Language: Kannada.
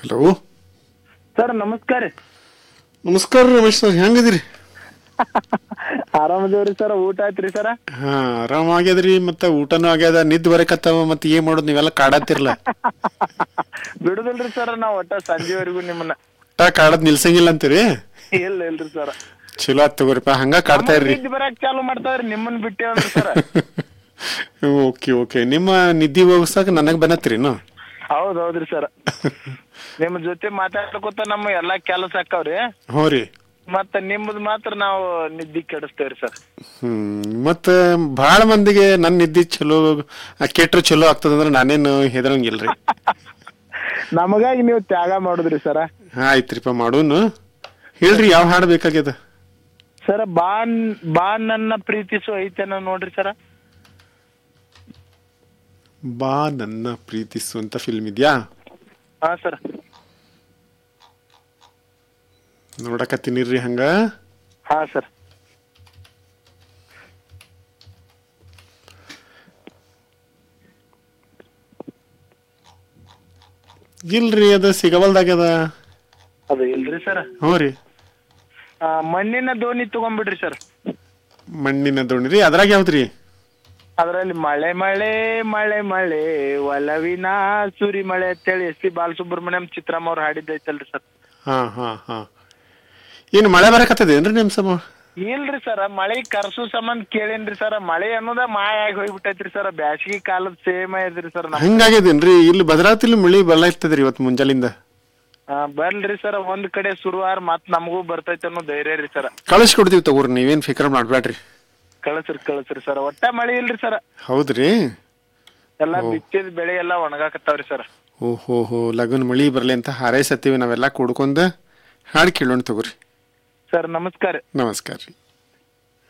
ಹಲೋ ಸರ್ ನಮಸ್ಕಾರ ನಮಸ್ಕಾರ ರಮೇಶ್ ಸರ್ ಹೆಂಗದಿರಿ ಆರಾಮದೇವ್ರಿ ಸರ್ ಊಟ ಆಯ್ತ್ರಿ ಸರ ಹಾ ಆರಾಮ ಆಗ್ಯದ್ರಿ ಮತ್ತ ಊಟನೂ ಆಗ್ಯದ ನಿದ್ದೆ ಬರಕತ್ತಾವ ಮತ್ತ ಏನ್ ಮಾಡೋದು ನೀವೆಲ್ಲ ಕಾಡತ್ತಿರ್ಲ ಬಿಡುದಿಲ್ರಿ ಸರ್ ನಾವ್ ಒಟ್ಟ ಸಂಜೆವರೆಗೂ ನಿಮ್ಮನ್ನ ಊಟ ಕಾಡದ್ ನಿಲ್ಸಂಗಿಲ್ಲ ಅಂತೀರಿ ಇಲ್ಲ ಇಲ್ರಿ ಸರ್ ಚಲೋ ಆತ್ ತಗೋರಿಪ್ಪ ಹಂಗ ಕಾಡ್ತಾ ಇರ್ರಿ ನಿದ್ದೆ ಬರಾಕ್ ಚಾಲು ಮಾಡ್ತಾವ್ರಿ ನಿಮ್ಮನ್ ಬಿಟ್ಟೇವಲ್ರಿ ಸರ್ ಓಕೆ ಓಕೆ ನಿಮ್ಮ ನಿದ್ದೆ ಹೋಗಸಾಕ ನನಗ್ ಬನ್ನತ್ರಿನು ಹೌದ್ ಹೌದ್ರಿ ಸರ್ ನಿಮ್ ಜೊತೆ ಮಾತಾಡ್ಕೋತ ನಮ್ಮ ಎಲ್ಲಾ ಕೆಲಸ ಆಕ್ಕವ್ರಿ ಹ್ಞೂ ರೀ ಮತ್ತ ನಿಮ್ಮದ್ ಮಾತ್ರ ನಾವು ನಿದ್ದಿ ಕೆಡಿಸ್ತೇವ್ರಿ ಸರ್ ಹ್ಮ್ ಮತ್ತ ಬಹಳ ಮಂದಿಗೆ ನನ್ ನಿದ್ದೆ ಚಲೋ ಆ, ಕೆಟ್ರ ಚಲೋ ಆಗ್ತದಂದ್ರ ನಾನೇನು ಹೆದರಂಗಿಲ್ರಿ ನಮಗಾಗಿ ನೀವು ತ್ಯಾಗ ಮಾಡುದ್ರಿ ಸರ ಆಯ್ತ್ರಿಪ್ಪ ಮಾಡೋನು ಹೇಳ್ರಿ ಯಾವ ಹಾಡು ಬೇಕಾಗ್ಯದ ಸರ ಬಾ ಬಾ ನನ್ನ ಪ್ರೀತಿಸು ಐತೇನೋ ನೋಡ್ರಿ ಸರ ಬಾ ನನ್ನ ಪ್ರೀತಿಸು ಅಂತ ಫಿಲ್ಮ್ ಇದ್ಯಾ ಹಾ ಸರ್ ನೋಡಕತ್ತೀನಿರ್ರಿ ಹಂಗ ಹಾ ಸರ್ ಇಲ್ರಿ ಅದ ಸಿಗವಲ್ದಾಗ್ಯದ ಅದು ಇಲ್ರಿ ಸರ್ ಹ್ಞೂ ರೀ ಮಣ್ಣಿನ ದೋಣಿ ತಗೊಂಡ್ಬಿಡ್ರಿ ಸರ್ ಮಣ್ಣಿನ ದೋಣಿ ರೀ ಅದ್ರಾಗ ಯಾವ್ದ್ರಿ ಅದರಲ್ಲಿ ಮಳೆ ಮಳೆ ಮಳೆ ಮಳೆ ಒಲವಿನ ಸುರಿ ಮಳೆ ಅಂತೇಳಿ ಎಸ್ ಪಿ ಬಾಲಸುಬ್ರಹ್ಮಣ್ಯಂ ಚಿತ್ರಮ್ಮ ಅವ್ರು ಹಾಡಿದ್ದೈತಲ್ರಿ ಸರ್ ಹಾ ಹಾ ಹಾ ಏನು ಮಳೆ ಬರಕತ್ತದೇನ್ರಿ ನಿಮ್ ಸಮ ಇಲ್ರಿ ಸರ್ ಮಳೆ ಕರ್ಸು ಸಂಬಂಧ ಕೇಳೇನ್ರಿ ಸರ್ ಮಳೆ ಅನ್ನೋದ ಮಾಯ ಆಗಿ ಹೋಗ್ಬಿಟ್ಟೈತ್ರಿ ಸರ್ ಬ್ಯಾಸಗಿ ಕಾಲದ ಸೇಮ್ ಐತ್ರಿ ಸರ್ ನಮ್ ಹಂಗಾಗ್ಯದೇನ್ರಿ ಇಲ್ಲಿ ಭದ್ರಾವತಿಲಿ ಮಳಿ ಬಲ್ಲ ಇರ್ತದ್ರಿ ಇವತ್ತು ಮುಂಜಾಲಿಂದ ಆ, ಬರ್ಲ್ರಿ ಸರ್ ಒಂದ್ ಕಡೆ ಶುರುವಾರ ಮತ್ ನಮಗೂ ಬರ್ತೈತೆ ಅನ್ನೋ ಧೈರ್ಯ ರೀ ಸರ್ ಕಳಿಸ್ಕೊಡ್ತೀವಿ ತಗೋರಿ ನೀವೇನ್ ಫಿಕರ್ ಮಾಡ್ಬೇಡ್ರಿ ಕಳಸ್ರಿ ಕಳಸ್ರಿ ಸರ್ ಒಟ್ಟ ಮಳೆ ಇಲ್ರಿ ಸರ್ ಹೌದ್ರಿ ಎಲ್ಲಾ ಬಿತ್ತಿದ ಬೆಳೆ ಎಲ್ಲಾ ಒಣಗಾಕತ್ತಾವ್ರಿ ಸರ್ ಓಹೋ ಹೋ ಲಗನ್ ಮಳಿ ಬರ್ಲಿ ಅಂತ ಹಾರೈಸತ್ತೀವಿ ನಾವೆಲ್ಲ ಕೂಡ್ಕೊಂಡ ಹಾಡು ಕೇಳೋಣ ತಗೋರಿ ಸರ್ ನಮಸ್ಕಾರ ನಮಸ್ಕಾರ ರೀ